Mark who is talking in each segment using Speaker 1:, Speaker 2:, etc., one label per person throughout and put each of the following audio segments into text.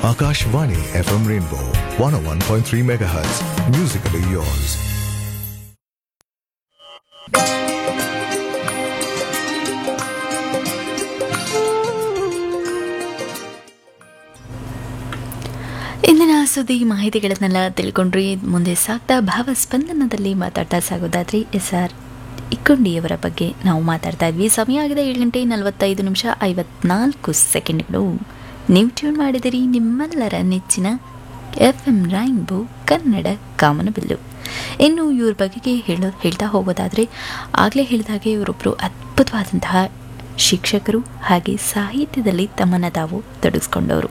Speaker 1: Akashvani FM Rainbow 101.3 MHz. Musically yours.
Speaker 2: ಇಂದಿನ ಸುದ್ದಿ ಮಾಹಿತಿಗಳನ್ನೆಲ್ಲ ತಿಳ್ಕೊಂಡ್ರಿ ಮುಂದೆ ಸಾಗ್ತಾ ಭಾವಸ್ಪಂದನದಲ್ಲಿ ಮಾತಾಡ್ತಾ ಸಾಗೋದಾದ್ರೆ ಎಸ್ ಆರ್ ಇಕ್ಕೊಂಡಿಯವರ ಬಗ್ಗೆ ನಾವು ಮಾತಾಡ್ತಾ ಇದ್ವಿ ಸಮಯ ಆಗಿದೆ ಏಳು ಗಂಟೆ ನಲವತ್ತೈದು ನಿಮಿಷ ಐವತ್ನಾಲ್ಕು ಸೆಕೆಂಡ್ಗಳು ನೀವು ಟ್ಯೂನ್ ಮಾಡಿದಿರಿ ನಿಮ್ಮೆಲ್ಲರ ನೆಚ್ಚಿನ ಎಫ್ ಎಂ ರೈನ್ಬೋ ಕನ್ನಡ ಕಾಮನಬಿಲ್ಲು ಇನ್ನು ಇವ್ರ ಬಗೆಗೆ ಹೇಳೋ ಹೇಳ್ತಾ ಹೋಗೋದಾದರೆ ಆಗಲೇ ಹೇಳಿದಾಗೆ ಇವರೊಬ್ಬರು ಅದ್ಭುತವಾದಂತಹ ಶಿಕ್ಷಕರು ಹಾಗೆ ಸಾಹಿತ್ಯದಲ್ಲಿ ತಮ್ಮನ್ನು ತಾವು ತೊಡಗಿಸ್ಕೊಂಡವರು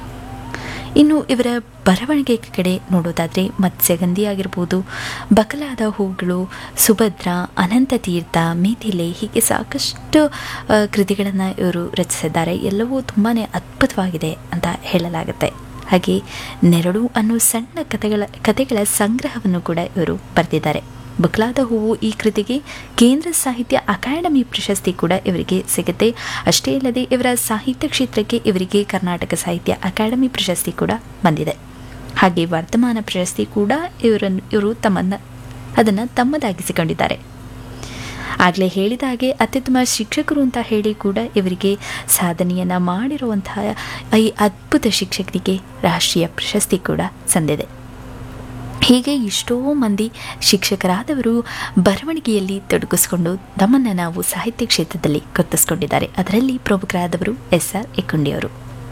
Speaker 2: ಇನ್ನು ಇವರ ಬರವಣಿಗೆ ಕಡೆ ನೋಡೋದಾದರೆ ಮತ್ಸ್ಯಗಂಧಿ ಆಗಿರ್ಬೋದು ಬಕಲಾದ ಹೂಗಳು ಸುಭದ್ರ ಅನಂತ ತೀರ್ಥ ಮಿಥಿಲೆ ಹೀಗೆ ಸಾಕಷ್ಟು ಕೃತಿಗಳನ್ನು ಇವರು ರಚಿಸಿದ್ದಾರೆ ಎಲ್ಲವೂ ತುಂಬಾ ಅದ್ಭುತವಾಗಿದೆ ಅಂತ ಹೇಳಲಾಗುತ್ತೆ ಹಾಗೆ ನೆರಳು ಅನ್ನೋ ಸಣ್ಣ ಕಥೆಗಳ ಕಥೆಗಳ ಸಂಗ್ರಹವನ್ನು ಕೂಡ ಇವರು ಬರೆದಿದ್ದಾರೆ ಬಕ್ಲಾದ ಹೂವು ಈ ಕೃತಿಗೆ ಕೇಂದ್ರ ಸಾಹಿತ್ಯ ಅಕಾಡೆಮಿ ಪ್ರಶಸ್ತಿ ಕೂಡ ಇವರಿಗೆ ಸಿಗುತ್ತೆ ಅಷ್ಟೇ ಅಲ್ಲದೆ ಇವರ ಸಾಹಿತ್ಯ ಕ್ಷೇತ್ರಕ್ಕೆ ಇವರಿಗೆ ಕರ್ನಾಟಕ ಸಾಹಿತ್ಯ ಅಕಾಡೆಮಿ ಪ್ರಶಸ್ತಿ ಕೂಡ ಬಂದಿದೆ ಹಾಗೆ ವರ್ತಮಾನ ಪ್ರಶಸ್ತಿ ಕೂಡ ಇವರನ್ನು ಇವರು ತಮ್ಮನ್ನ ಅದನ್ನು ತಮ್ಮದಾಗಿಸಿಕೊಂಡಿದ್ದಾರೆ ಆಗಲೇ ಹೇಳಿದ ಹಾಗೆ ಅತ್ಯುತ್ತಮ ಶಿಕ್ಷಕರು ಅಂತ ಹೇಳಿ ಕೂಡ ಇವರಿಗೆ ಸಾಧನೆಯನ್ನು ಮಾಡಿರುವಂತಹ ಈ ಅದ್ಭುತ ಶಿಕ್ಷಕರಿಗೆ ರಾಷ್ಟ್ರೀಯ ಪ್ರಶಸ್ತಿ ಕೂಡ ಸಂದಿದೆ ಹೀಗೆ ಎಷ್ಟೋ ಮಂದಿ ಶಿಕ್ಷಕರಾದವರು ಬರವಣಿಗೆಯಲ್ಲಿ ತೊಡಗಿಸಿಕೊಂಡು ತಮ್ಮನ್ನು ನಾವು ಸಾಹಿತ್ಯ ಕ್ಷೇತ್ರದಲ್ಲಿ ಗುರುತಿಸಿಕೊಂಡಿದ್ದಾರೆ ಅದರಲ್ಲಿ ಪ್ರಮುಖರಾದವರು ಎಸ್ ಆರ್ ಎಕ್ಕುಂಡಿಯವರು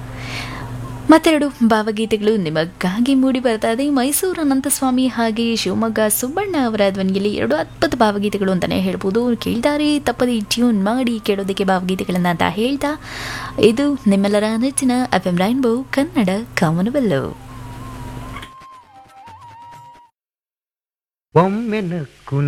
Speaker 2: ಮತ್ತೆರಡು ಭಾವಗೀತೆಗಳು ನಿಮಗಾಗಿ ಮೂಡಿ ಬರ್ತಾ ಇದೆ ಮೈಸೂರು ಅನಂತಸ್ವಾಮಿ ಹಾಗೆ ಶಿವಮೊಗ್ಗ ಸುಬ್ಬಣ್ಣ ಅವರ ಧ್ವನಿಯಲ್ಲಿ ಎರಡು ಅದ್ಭುತ ಭಾವಗೀತೆಗಳು ಅಂತಲೇ ಹೇಳ್ಬೋದು ಕೇಳಿದಾರೆ ತಪ್ಪದೆ ಟ್ಯೂನ್ ಮಾಡಿ ಕೇಳೋದಕ್ಕೆ ಭಾವಗೀತೆಗಳನ್ನು ಅಂತ ಹೇಳ್ತಾ ಇದು ನಿಮ್ಮೆಲ್ಲರ ನೆಚ್ಚಿನ ಎಫ್ ಎಂ ರೈನ್ಬೋ ಕನ್ನಡ ಕಾಮನವೆಲ್ಲು
Speaker 3: ಒಮ್ಮೆ ನಕ್ಕು